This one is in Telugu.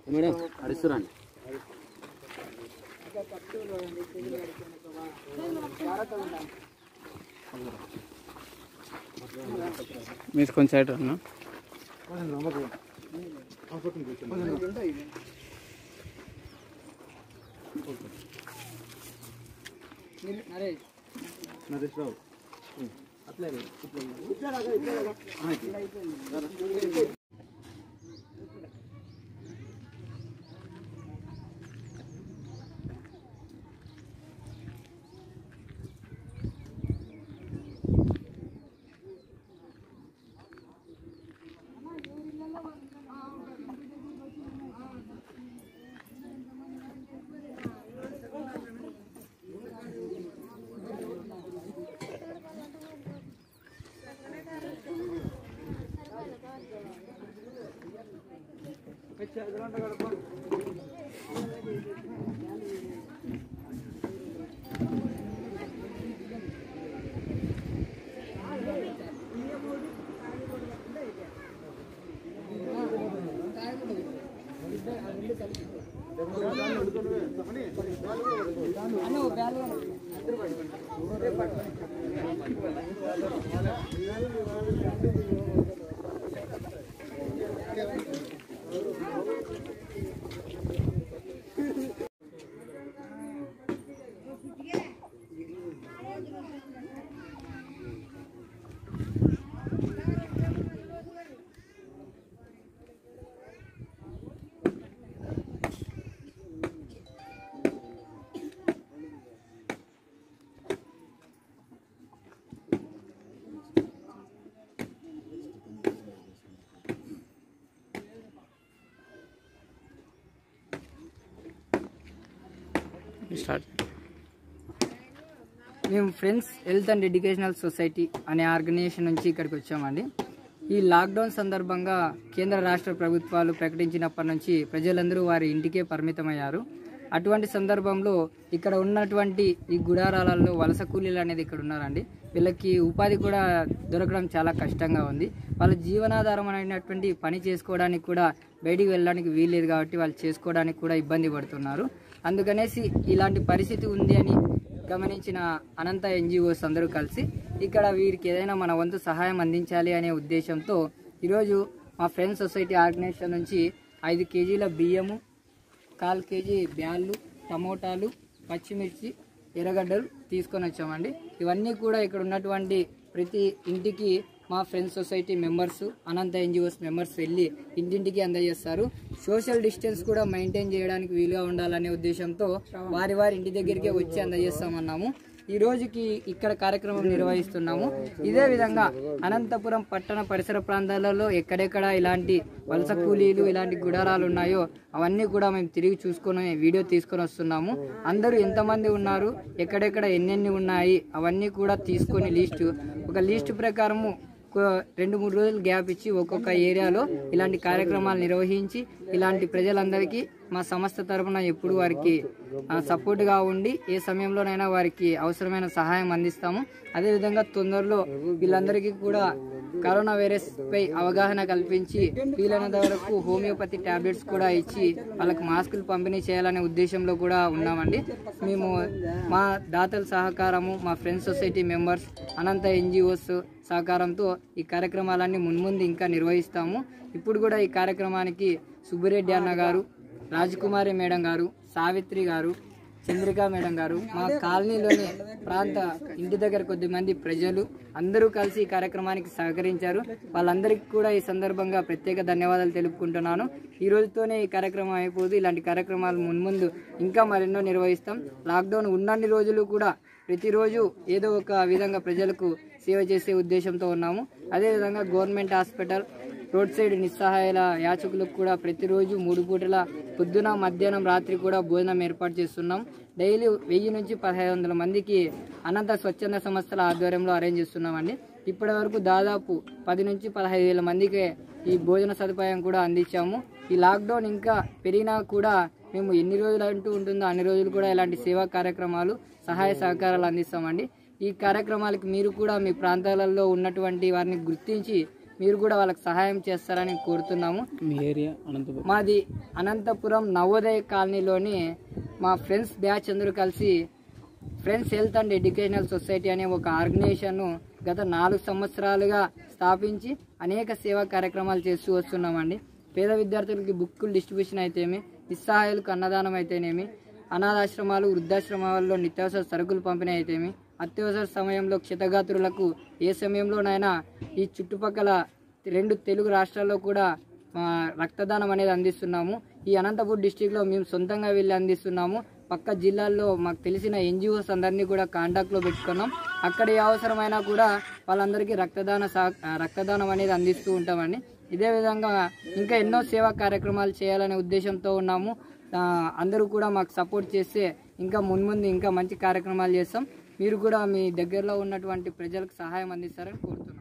మేడం అడుస్తురండి మీరు కొంచెం సైడ్ అన్న స్టార్ట్ మేము friends health and educational society అనే ఆర్గనైజేషన్ నుంచి ఇక్కడికి వచ్చామండి ఈ లాక్డౌన్ సందర్భంగా కేంద్ర రాష్ట్ర ప్రభుత్వాలు ప్రకటించినప్పటి నుంచి ప్రజలందరూ వారి ఇంటికే పరిమితమయ్యారు అటువంటి సందర్భంలో ఇక్కడ ఉన్నటువంటి ఈ గుడారాలలో వలస కూలీలు అనేది ఇక్కడ ఉన్నారండి వీళ్ళకి ఉపాధి కూడా దొరకడం చాలా కష్టంగా ఉంది వాళ్ళ జీవనాధారం అనేటువంటి పని చేసుకోవడానికి కూడా బయటికి వెళ్ళడానికి వీల్లేదు కాబట్టి వాళ్ళు చేసుకోవడానికి కూడా ఇబ్బంది పడుతున్నారు అందుకనేసి ఇలాంటి పరిస్థితి ఉంది అని గమనించిన అనంత ఎన్జిఓస్ అందరూ కలిసి ఇక్కడ వీరికి ఏదైనా మన వంతు సహాయం అందించాలి అనే ఉద్దేశంతో ఈరోజు మా ఫ్రెండ్స్ సొసైటీ ఆర్గనైజేషన్ నుంచి ఐదు కేజీల బియ్యము కాల్ కేజీ బ్యాళ్ళు టమోటాలు పచ్చిమిర్చి ఎర్రగడ్డలు తీసుకొని వచ్చామండి ఇవన్నీ కూడా ఇక్కడ ఉన్నటువంటి ప్రతి ఇంటికి మా friends society members Anantha NGOs members వెళ్ళి ఇంటింటికి అందజేస్తారు సోషల్ డిస్టెన్స్ కూడా మెయింటైన్ చేయడానికి వీలుగా ఉండాలనే ఉద్దేశంతో వారి వారి ఇంటి దగ్గరికే వచ్చి అందజేస్తామన్నాము ఈ రోజుకి ఇక్కడ కార్యక్రమం నిర్వహిస్తున్నాము ఇదే విధంగా అనంతపురం పట్టణ పరిసర ప్రాంతాలలో ఎక్కడెక్కడ ఇలాంటి వలస కూలీలు ఇలాంటి గుడారాలు ఉన్నాయో అవన్నీ కూడా మేము తిరిగి చూసుకొని వీడియో తీసుకొని వస్తున్నాము అందరూ ఎంతమంది ఉన్నారు ఎక్కడెక్కడ ఎన్నెన్ని ఉన్నాయి అవన్నీ కూడా తీసుకొని లిస్టు ఒక లిస్టు ప్రకారము ఒక రెండు మూడు రోజులు గ్యాప్ ఇచ్చి ఒక్కొక్క ఏరియాలో ఇలాంటి కార్యక్రమాలు నిర్వహించి ఇలాంటి ప్రజలందరికీ మా సంస్థ తరపున ఎప్పుడు వారికి ఆ, సపోర్ట్గా ఉండి ఏ సమయంలోనైనా వారికి అవసరమైన సహాయం అందిస్తాము అదేవిధంగా తొందరలో వీళ్ళందరికీ కూడా కరోనా వైరస్ పై అవగాహన కల్పించి వీలైనంత వరకు హోమియోపతి టాబ్లెట్స్ కూడా ఇచ్చి వాళ్ళకి మాస్కులు పంపిణీ చేయాలనే ఉద్దేశంలో కూడా ఉన్నామండి మేము మా దాతల సహకారము మా friends society members Anantha NGOs సహకారంతో ఈ కార్యక్రమాలన్నీ మున్ముందు ఇంకా నిర్వహిస్తాము ఇప్పుడు కూడా ఈ కార్యక్రమానికి సుబ్బిరెడ్డి అన్న గారు రాజకుమారి మేడం గారు సావిత్రి గారు చంద్రిక మేడం గారు మా కాలనీలోని ప్రాంత ఇంటి దగ్గర కొద్దిమంది ప్రజలు అందరూ కలిసి ఈ కార్యక్రమానికి సహకరించారు వాళ్ళందరికీ కూడా ఈ సందర్భంగా ప్రత్యేక ధన్యవాదాలు తెలుపుకుంటున్నాను ఈ రోజుతోనే ఈ కార్యక్రమం అయిపోదు ఇలాంటి కార్యక్రమాలు మున్ముందు ఇంకా మరెన్నో నిర్వహిస్తాం లాక్డౌన్ ఉన్నన్ని రోజులు కూడా ప్రతిరోజు ఏదో ఒక విధంగా ప్రజలకు సేవ చేసే ఉద్దేశంతో ఉన్నాము అదేవిధంగా గవర్నమెంట్ హాస్పిటల్ రోడ్ సైడ్ నిస్సహాయాల యాచకులకు కూడా ప్రతిరోజు మూడు పూటల పొద్దున మధ్యాహ్నం రాత్రి కూడా భోజనం ఏర్పాటు చేస్తున్నాం డైలీ వెయ్యి నుంచి పదహైదు వందల మందికి అనంత స్వచ్ఛంద సంస్థల ఆధ్వర్యంలో అరేంజ్ చేస్తున్నామండి ఇప్పటి వరకు దాదాపు పది నుంచి పదహైదు వేల మందికి ఈ భోజన సదుపాయం కూడా అందించాము ఈ లాక్డౌన్ ఇంకా పెరిగినా కూడా మేము ఎన్ని రోజులు అంటూ ఉంటుందో అన్ని రోజులు కూడా ఇలాంటి సేవా కార్యక్రమాలు సహాయ సహకారాలు అందిస్తామండి ఈ కార్యక్రమాలకి మీరు కూడా మీ ప్రాంతాలలో ఉన్నటువంటి వారిని గుర్తించి మీరు కూడా వాళ్ళకి సహాయం చేస్తారని కోరుతున్నాము మీ ఏరియా అనంతపురం మాది అనంతపురం నవోదయ కాలనీలోని మా ఫ్రెండ్స్ బ్యాచ్ అందరూ కలిసి friends health and educational society అనే ఒక ఆర్గనైజేషన్ను గత నాలుగు సంవత్సరాలుగా స్థాపించి అనేక సేవా కార్యక్రమాలు చేస్తూ వస్తున్నామండి పేద విద్యార్థులకి బుక్కులు డిస్ట్రిబ్యూషన్ అయితేమి నిస్సహాయాలకు అన్నదానం అయితేనేమి అనాథాశ్రమాలు వృద్ధాశ్రమాల్లో నిత్యావసర సరుకులు పంపిణీ అయితేమి అత్యవసర సమయంలో క్షతగాత్రులకు ఏ సమయంలోనైనా ఈ చుట్టుపక్కల రెండు తెలుగు రాష్ట్రాల్లో కూడా ఆ, రక్తదానం అనేది అందిస్తున్నాము ఈ అనంతపూర్ డిస్టిక్లో మేము సొంతంగా వెళ్ళి అందిస్తున్నాము పక్క జిల్లాల్లో మాకు తెలిసిన ఎన్జిఓస్ అందరినీ కూడా కాంటాక్ట్లో పెట్టుకున్నాం అక్కడ ఏ అవసరమైనా కూడా వాళ్ళందరికీ రక్తదాన సహ ఆ, రక్తదానం అనేది అందిస్తూ ఉంటామండి ఇదే విధంగా ఇంకా ఎన్నో సేవా కార్యక్రమాలు చేయాలనే ఉద్దేశంతో ఉన్నాము ఆ, అందరూ కూడా మాకు సపోర్ట్ చేస్తే ఇంకా మున్ముందు ఇంకా మంచి కార్యక్రమాలు చేస్తాం మీరు కూడా మీ దగ్గరలో ఉన్నటువంటి ప్రజలకు సహాయం అందిస్తారని కోరుతున్నాం